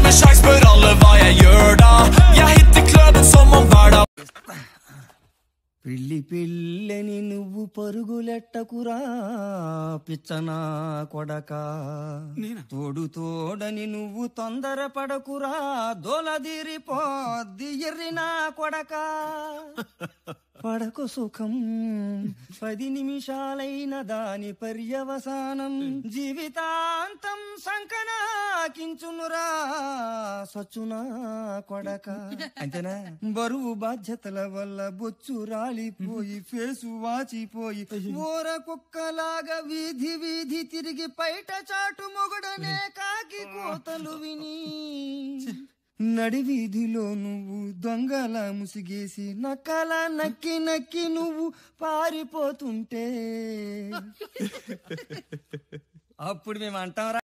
ikke sjans, spør alle hva jeg gjør da. Jeg hitter kløden som om hver dag పిల్లి పిల్లని నువ్వు పరుగులెట్టకురా పిచ్చనా కొడక తోడు తోడని నువ్వు తొందర పడకురా దోలదీరిపోద్ది ఎర్రినా కొడక పడకు సుఖం పది నిమిషాలైన దాని పర్యవసానం జీవితాంతం సంకనాకించునురా సచ్చునా కొడక అంతేనా బరువు బాధ్యతల వల్ల బొచ్చు రాలిపోయి ఫేసు వాచిపోయి ఊర కుక్కలాగా వీధి వీధి తిరిగి పైట చాటు మొగుడనే కాకి కోతలు విని నడి వీధిలో నువ్వు దొంగల ముసిగేసి నక్కల నక్కి నక్కి నువ్వు పారిపోతుంటే అప్పుడు మేము అంటాం